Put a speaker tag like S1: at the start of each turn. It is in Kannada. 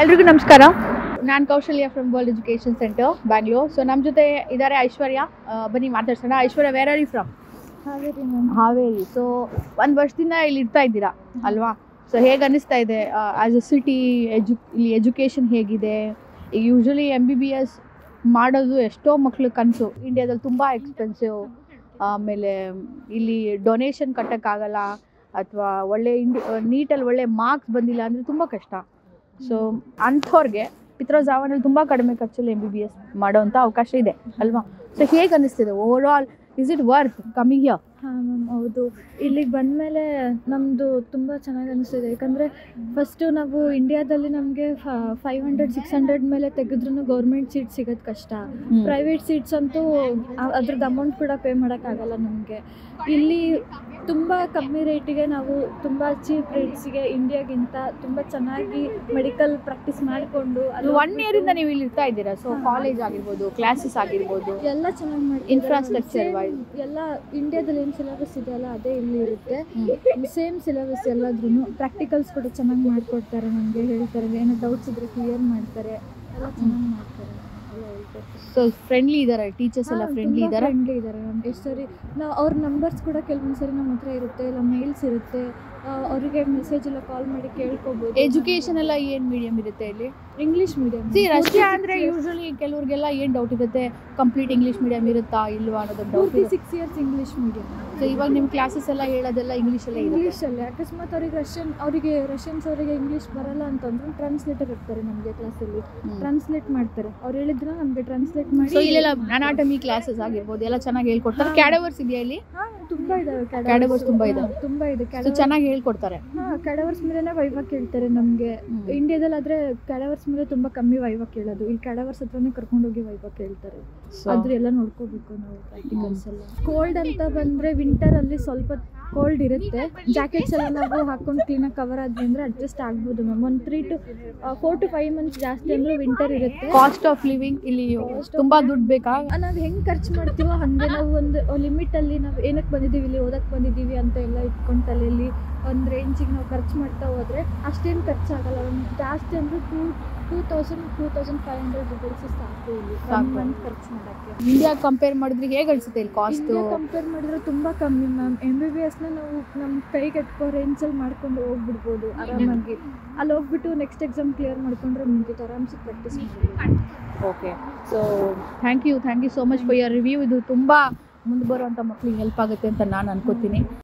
S1: ಎಲ್ರಿಗೂ ನಮಸ್ಕಾರ ನಾನು Kaushalya from World Education Center Bangalore so ನಮ್ಮ ಜೊತೆ ಇದ್ದಾರೆ ಐಶ್ವರ್ಯ ಆ, ಬನ್ನಿ ಮಾತಾಡ್ಸೋಣ Aishwarya where are you from
S2: Haveri ma'am
S1: Haveri so ಒಂದು ವರ್ಷದಿಂದ ಇಲ್ಲಿ ಇರ್ತಾ ಇದ್ದೀರಾ ಅಲ್ವಾ ಸೊ ಹೇಗೆ ಅನ್ನಿಸ್ತಾ ಇದೆ ಆ್ಯಸ್ ಅ ಸಿಟಿ ಎಜು ಇಲ್ಲಿ ಎಜುಕೇಷನ್ ಹೇಗಿದೆ ಈಗ usually M B B S ಮಾಡೋದು ಎಷ್ಟೋ ಮಕ್ಳು ಕನಸು ಇಂಡಿಯಾದಲ್ಲಿ ತುಂಬ ಎಕ್ಸ್ಪೆನ್ಸಿವ್ ಆಮೇಲೆ ಇಲ್ಲಿ ಡೊನೇಷನ್ ಕಟ್ಟೋಕ್ಕಾಗಲ್ಲ ಅಥವಾ ಒಳ್ಳೆ ಇಂಡಿ ನೀಟಲ್ಲಿ ಒಳ್ಳೆ ಮಾರ್ಕ್ಸ್ ಬಂದಿಲ್ಲ ಅಂದರೆ ತುಂಬ ಕಷ್ಟ ಸೊ ಅಂಥವ್ರಿಗೆ ಪಿತ್ರೋಜಾವನಲ್ಲಿ ತುಂಬ ಕಡಿಮೆ ಖರ್ಚಲ್ಲಿ ಎಮ್ ಬಿ ಬಿ ಎಸ್ ಮಾಡೋವಂಥ ಅವಕಾಶ ಇದೆ ಅಲ್ವಾ ಸೊ ಹೇಗೆ ಅನ್ನಿಸ್ತಿದೆ overall is it worth coming here
S2: ಹಾಂ ಮ್ಯಾಮ್ ಹೌದು ಇಲ್ಲಿಗೆ ಬಂದಮೇಲೆ ನಮ್ಮದು ತುಂಬ ಚೆನ್ನಾಗಿ ಅನಿಸ್ತಿದೆ ಯಾಕಂದರೆ ಫಸ್ಟು ನಾವು ಇಂಡಿಯಾದಲ್ಲಿ ನಮಗೆ ಫೈವ್ ಹಂಡ್ರೆಡ್ ಸಿಕ್ಸ್ ಹಂಡ್ರೆಡ್ ಮೇಲೆ ತೆಗೆದ್ರೂ ಗೌರ್ಮೆಂಟ್ ಸೀಟ್ ಸಿಗೋದು ಕಷ್ಟ ಪ್ರೈವೇಟ್ ಸೀಟ್ಸ್ ಅಂತೂ ಆ- ಅದ್ರದ್ದು ಅಮೌಂಟ್ ಕೂಡ ಪೇ ಮಾಡೋಕ್ಕಾಗಲ್ಲ ನಮಗೆ ಇಲ್ಲಿ ತುಂಬ ಕಮ್ಮಿ ರೇಟಿಗೆ ನಾವು ತುಂಬ ಚೀಪ್ ರೇಟ್ಸಿಗೆ ಇಂಡಿಯಾಗಿಂತ ತುಂಬ ಚೆನ್ನಾಗಿ ಮೆಡಿಕಲ್ ಪ್ರಾಕ್ಟೀಸ್ ಮಾಡಿಕೊಂಡು
S1: ಒನ್ ಇಯರ್ ಇಂದ ನೀವು ಇಲ್ಲಿ ಇರ್ತಾ ಇದ್ದೀರಾ ಸೊ ಕಾಲೇಜ್ ಆಗಿರ್ಬೋದು ಕ್ಲಾಸಸ್ ಆಗಿರ್ಬೋದು
S2: ಎಲ್ಲ ಚೆನ್ನಾಗಿ ಮಾಡಿ
S1: Infrastructure wise.
S2: ಎಲ್ಲ ಇಂಡಿಯಾದಲ್ಲಿ ಏನು ಸಿಲೆಬಸ್ ಇದೆಯಲ್ಲ ಅದೇ ಇಲ್ಲಿ ಇರುತ್ತೆ ಸೇಮ್ ಸಿಲೆಬಸ್ ಎಲ್ಲಾದ್ರೂ ಪ್ರಾಕ್ಟಿಕಲ್ಸ್ ಕೂಡ ಚೆನ್ನಾಗಿ ಮಾಡಿಕೊಡ್ತಾರೆ ನಮಗೆ ಹೇಳ್ತಾರೆ ಏನೋ ಡೌಟ್ಸ್ ಇದ್ರೆ ಕ್ಲಿಯರ್ ಮಾಡ್ತಾರೆ ಎಲ್ಲ ಚೆನ್ನಾಗಿ ಮಾಡ್ತಾರೆ ಎಲ್ಲ ಹೇಳ್ತಾರೆ
S1: ಸೊ ಫ್ರೆಂಡ್ಲಿ ಇದಾರೆ ಟೀಚರ್ಸ್ ಎಲ್ಲ ಫ್ರೆಂಡ್ಲಿ ಇದಾರೆ
S2: ಫ್ರೆಂಡ್ಲಿ ಇದ್ದಾರೆ ನಮ್ಗೆ ಎಷ್ಟು ಸರಿ ನಾವು ಅವ್ರ ನಂಬರ್ಸ್ ಕೂಡ ಕೆಲವೊಂದು ಸರಿ ನಮ್ಮ ಹತ್ರ ಇರುತ್ತೆ ಇಲ್ಲ ಮೇಲ್ಸ್ ಇರುತ್ತೆ ಆ, ಅವರಿಗೆ ಮೆಸೇಜ್ ಎಲ್ಲ ಕಾಲ್ ಮಾಡಿ ಕೇಳ್ಕೊಬೋದು
S1: ಎಜುಕೇಶನ್ ಎಲ್ಲ ಏನ್ ಮೀಡಿಯಂ ಇರುತ್ತೆ ಇಲ್ಲಿ
S2: ಇಂಗ್ಲೀಷ್ ಮೀಡಿಯಂ
S1: ಸಿ ರಷ್ಯಾ ಅಂದ್ರೆ ಯೂಶಲಿ ಕೆಲವ್ರಿಗೆಲ್ಲ ಏನ್ ಡೌಟ್ ಇರುತ್ತೆ ಕಂಪ್ಲೀಟ್ ಇಂಗ್ಲಿಷ್ ಮೀಡಿಯಂ ಇರುತ್ತಾ ಇಲ್ವಾ ಅನ್ನೋದು ಡೌಟ್
S2: ಪೂರ್ತಿ
S1: ಇರುತ್ತೆ
S2: six years English medium
S1: so ಇವಾಗ ನಿಮ್ ಕ್ಲಾಸಸ್ ಎಲ್ಲ ಹೇಳೋದೆಲ್ಲ ಇಂಗ್ಲಿಷ್ ಅಲ್ಲೇ ಇರುತ್ತೆ
S2: ಇಂಗ್ಲೀಷಲ್ಲೇ ಅಕಸ್ಮಾತ್ ಅವ್ರಿಗೆ ರಷ್ಯನ್ ಅವರಿಗೆ ರಷ್ಯನ್ಸ್ ಅವರಿಗೆ ಇಂಗ್ಲೀಷ್ ಬರಲ್ಲ ಅಂತಂದ್ರೆ ಟ್ರಾನ್ಸ್ಲೇಟರ್ ಇರ್ತಾರೆ ನಮಗೆ ಕ್ಲಾಸಲ್ಲಿ ಟ್ರಾನ್ಸ್ಲೇಟ್ ಮಾಡ್ತಾರೆ ಅವ್ರು ಹೇಳಿದ್ರೆ ನಮಗೆ ಟ್ರಾನ್ಸ್ಲೇಟ್ ಮಾಡಿ
S1: ಸೊ ಇಲ್ಲೆಲ್ಲ ಅನಾಟಮಿ ಕ್ಲಾಸಸ್ ಆಗಿರ್ಬೋದು ಎಲ್ಲ ಚೆನ್ನಾಗಿ ಹೇಳ್ಕೊಡ್ತಾರೆ
S2: ಹಾ.
S1: ಕ್ಯಾಡವರ್ಸ್ ಇದೆಯಾ ಇಲ್ಲಿ
S2: ಹಾ, ತುಂಬಾ ಇದಾವೆ
S1: Cadavers ತುಂಬಾ ಇದಾವೆ.
S2: ತುಂಬಾ ಇದೆ
S1: ಸೊ ಚೆನ್ನಾಗಿ ಹೇಳ್ಕೊಡ್ತಾರೆ
S2: ಹಾ ಕ್ಯಾಡವರ್ಸ್ ಮೇಲೆನೇ ವೈವ ಕೇಳ್ತಾರೆ ನಮಗೆ ಇಂಡಿಯಾದಲ್ಲಿ ಆದ್ರೆ ಕ್ಯಾಡವರ್ಸ್ ಮೇಲೆ ತುಂಬಾ ಕಮ್ಮಿ ವೈವ ಕೇಳೋದು ಇಲ್ಲಿ ಕ್ಯಾಡವರ್ಸ್ ಹತ್ರನೇ ಕರ್ಕೊಂಡೋಗಿ ವೈವ ಕೇಳ್ತಾರೆ ಅದ್ರ ಎಲ್ಲ ನೋಡ್ಕೋಬೇಕು ನಾವು ಪ್ರಾಕ್ಟಿಕಲ್ಸ್ ಎಲ್ಲ ಕೋಲ್ಡ್ ಅಂತ ಬಂದ್ರೆ ವಿಂಟರ್ ಅಲ್ಲಿ ಸ್ವಲ್ಪ ಕೋಲ್ಡ್ ಇರುತ್ತೆ ಜಾಕೆಟ್ಸ್ ಎಲ್ಲ ನಾವು ಹಾಕೊಂಡು ಕ್ಲೀನಾಗಿ ಕವರ್ ಆದ್ವಿ ಅಂದ್ರೆ ಅಡ್ಜಸ್ಟ್ ಆಗ್ಬೋದು ಮ್ಯಾಮ್ ಒಂದು three to four to five months ಜಾಸ್ತಿ ಅಂದ್ರೆ ವಿಂಟರ್ ಇರುತ್ತೆ
S1: ಕಾಸ್ಟ್ ಆಫ್ ಲಿವಿಂಗ್ ಇಲ್ಲಿ ತುಂಬಾ ದುಡ್ಡು ಬೇಕಾ
S2: ನಾವು ಹೆಂಗೆ ಖರ್ಚು ಮಾಡ್ತೀವೋ ಹಾಗೆ ನಾವು ಒಂದು ಲಿಮಿಟಲ್ಲಿ ನಾವು ಏನಕ್ಕೆ ಬಂದಿದ್ದೀವಿ ಇಲ್ಲಿ ಓದಕ್ಕೆ ಬಂದಿದ್ದೀವಿ ಅಂತ ಎಲ್ಲ ಇಟ್ಕೊಂಡು ತಲೆಯಲ್ಲಿ ಒಂದು ರೇಂಜಿಗೆ ನಾವು ಖರ್ಚು ಮಾಡ್ತಾ ಹೋದರೆ ಅಷ್ಟೇನು ಖರ್ಚಾಗಲ್ಲ ಒಂದು ಜಾಸ್ತಿ ಅಂದರೆ two two thousand two thousand five hundred rupees ಸಾಕು ಇಲ್ಲಿ
S1: ಸಾಕು.
S2: ಒನ್ ಮಂತ್ ಖರ್ಚು ಮಾಡೋಕ್ಕೆ
S1: ಇಂಡಿಯಾ ಕಂಪೇರ್ ಮಾಡಿದ್ರೆ ಹೇಗೆ ಅನ್ಸುತ್ತೆ ಇಲ್ಲಿ ಕಾಸ್ಟ್
S2: ಇಂಡಿಯಾ ಕಂಪೇರ್ ಮಾಡಿದ್ರೆ ತುಂಬ ಕಮ್ಮಿ ಮ್ಯಾಮ್ ಎಮ್ ಬಿ ಬಿ ಎಸ್ನ ನಾವು ನಮ್ಮ ಕೈಗೆ ಎಟ್ಕೋ ರೇಂಜಲ್ಲಿ ಮಾಡ್ಕೊಂಡು ಹೋಗ್ಬಿಡ್ಬೋದು ಆರಾಮಾಗಿ ಅಲ್ಲಿ ಹೋಗ್ಬಿಟ್ಟು ನೆಕ್ಸ್ಟ್ ಎಕ್ಸಾಮ್ ಕ್ಲಿಯರ್ ಮಾಡ್ಕೊಂಡ್ರೆ ಮುಗಿತು ಆರಾಮ್ಸೆ ಪ್ರಾಕ್ಟೀಸ್ ಮಾಡ್ಬೋದು
S1: okay so thank you thank you so much for your review ಇದು ತುಂಬ ಮುಂದೆ ಬರುವಂಥ ಮಕ್ಳಿಗೆ ಹೆಲ್ಪ್ ಆಗುತ್ತೆ ಅಂತ ನಾನು ಅನ್ಕೋತೀನಿ